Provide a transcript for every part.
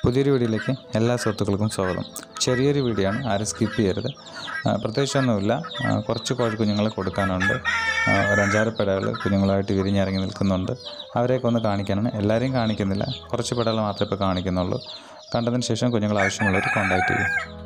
പുതിയൊരു വീഡിയോയിലേക്ക് എല്ലാ സുഹൃത്തുക്കൾക്കും സ്വാഗതം ചെറിയൊരു വീഡിയോ ആണ് ആരും സ്കിപ്പ് ചെയ്യരുത് ആ, പ്രത്യേകിച്ചൊന്നുമില്ല ആ, കുറച്ച് കോഴി കുഞ്ഞുങ്ങളെ കൊടുക്കാനുണ്ട് ആ, ഒരു അഞ്ചാറ് പെടകൾ കുഞ്ഞുങ്ങളായിട്ട് വിരിഞ്ഞിറങ്ങി നിൽക്കുന്നുണ്ട് അവരെയൊക്കെ ഒന്ന് കാണിക്കാനാണ് എല്ലാവരെയും കാണിക്കുന്നില്ല കുറച്ച് പെടകൾ മാത്രമേ ഇപ്പോൾ കാണിക്കുന്നുള്ളൂ കണ്ടതിന് ശേഷം കുഞ്ഞുങ്ങൾ ആവശ്യമുള്ളവർ കോൺടാക്റ്റ് ചെയ്യും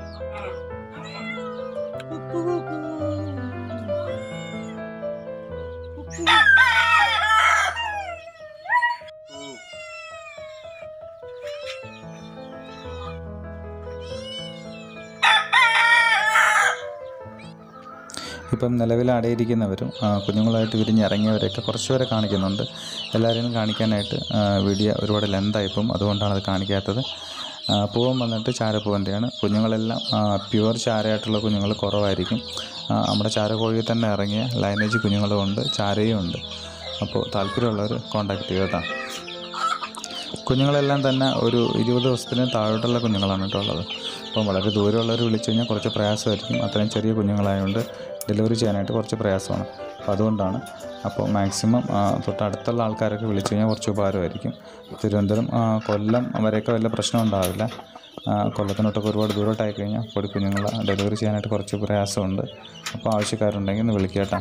ഇപ്പം നിലവിൽ അടയിരിക്കുന്നവരും ആ, കുഞ്ഞുങ്ങളായിട്ട് വിരിഞ്ഞിറങ്ങിയവരെയൊക്കെ കുറച്ച് പേരെ കാണിക്കുന്നുണ്ട് എല്ലാവരെയും കാണിക്കാനായിട്ട് ആ, വീഡിയോ ഒരുപാട് ലെന്തായിപ്പം അതുകൊണ്ടാണ് അത് കാണിക്കാത്തത് ആ, പൂവൻ വന്നിട്ട് ചാരപ്പൂവൻ്റെയാണ് കുഞ്ഞുങ്ങളെല്ലാം പ്യുവർ ചാരയായിട്ടുള്ള കുഞ്ഞുങ്ങൾ കുറവായിരിക്കും ആ, നമ്മുടെ ചാരക്കോഴിയിൽ തന്നെ ഇറങ്ങിയ ലൈനേജ് കുഞ്ഞുങ്ങളും ഉണ്ട് ചാരയും ഉണ്ട് അപ്പോൾ താല്പര്യമുള്ളവർ കോൺടാക്ട് ചെയ്യുക കേട്ടോ കുഞ്ഞുങ്ങളെല്ലാം തന്നെ ഒരു ഇരുപത് ദിവസത്തിന് താഴോട്ടുള്ള കുഞ്ഞുങ്ങളാണ് കേട്ടോ ഉള്ളത് അപ്പം വളരെ ദൂരമുള്ളവർ വിളിച്ചു കഴിഞ്ഞാൽ കുറച്ച് പ്രയാസമായിരിക്കും അത്രയും ചെറിയ കുഞ്ഞുങ്ങളായതുകൊണ്ട് ഡെലിവറി ചെയ്യാനായിട്ട് കുറച്ച് പ്രയാസമാണ് അപ്പോൾ അതുകൊണ്ടാണ് അപ്പോൾ മാക്സിമം ആ, തൊട്ടടുത്തുള്ള ആൾക്കാരൊക്കെ വിളിച്ചു കഴിഞ്ഞാൽ കുറച്ച് ഉപകാരമായിരിക്കും തിരുവനന്തപുരം ആ, കൊല്ലം വരെയൊക്കെ വലിയ പ്രശ്നം ഉണ്ടാവില്ല ആ, കൊല്ലത്തിനോട്ടൊക്കെ ഒരുപാട് ദൂരോട്ടായി കഴിഞ്ഞാൽ പൊടി കുഞ്ഞുങ്ങളെ ഡെലിവറി ചെയ്യാനായിട്ട് കുറച്ച് പ്രയാസമുണ്ട് അപ്പോൾ ആവശ്യക്കാരുണ്ടെങ്കിൽ ഒന്ന് വിളിക്കുക കേട്ടോ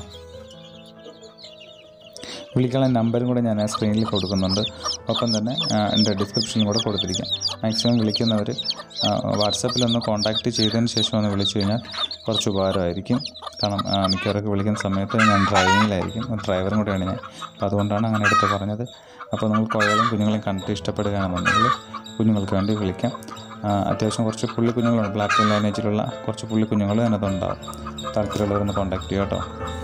വിളിക്കാനുള്ള നമ്പറും കൂടെ ഞാൻ ആ സ്ക്രീനിൽ കൊടുക്കുന്നുണ്ട് ഒപ്പം തന്നെ ആ, എൻ്റെ ഡിസ്ക്രിപ്ഷനിലും കൂടെ കൊടുത്തിരിക്കാം മാക്സിമം വിളിക്കുന്നവർ വാട്സാപ്പിലൊന്ന് കോൺടാക്റ്റ് ചെയ്തതിന് ശേഷം ഒന്ന് വിളിച്ചു കഴിഞ്ഞാൽ കുറച്ച് ഉപകാരമായിരിക്കും കാരണം ആ, മിക്കവരൊക്കെ വിളിക്കുന്ന സമയത്ത് ഞാൻ ഡ്രൈവിങ്ങിലായിരിക്കും ഡ്രൈവറും കൂടെയാണ് ഞാൻ അപ്പോൾ അതുകൊണ്ടാണ് അങ്ങനെ എടുത്ത് പറഞ്ഞത് അപ്പോൾ നിങ്ങൾ കോഴികളും കുഞ്ഞുങ്ങളെയും കണ്ടിട്ട് ഇഷ്ടപ്പെടുകയാണെന്നുണ്ടെങ്കിൽ കുഞ്ഞുങ്ങൾക്ക് വേണ്ടി വിളിക്കാം ആ, അത്യാവശ്യം കുറച്ച് പുള്ളി കുഞ്ഞുങ്ങളുണ്ട് ബ്ലാക്ക് ലൈനേജിലുള്ള കുറച്ച് പുള്ളി കുഞ്ഞുങ്ങൾ അതിനകത്തുണ്ടാവും താല്പര്യമുള്ളവരൊന്ന് കോൺടാക്റ്റ് ചെയ്യാം കേട്ടോ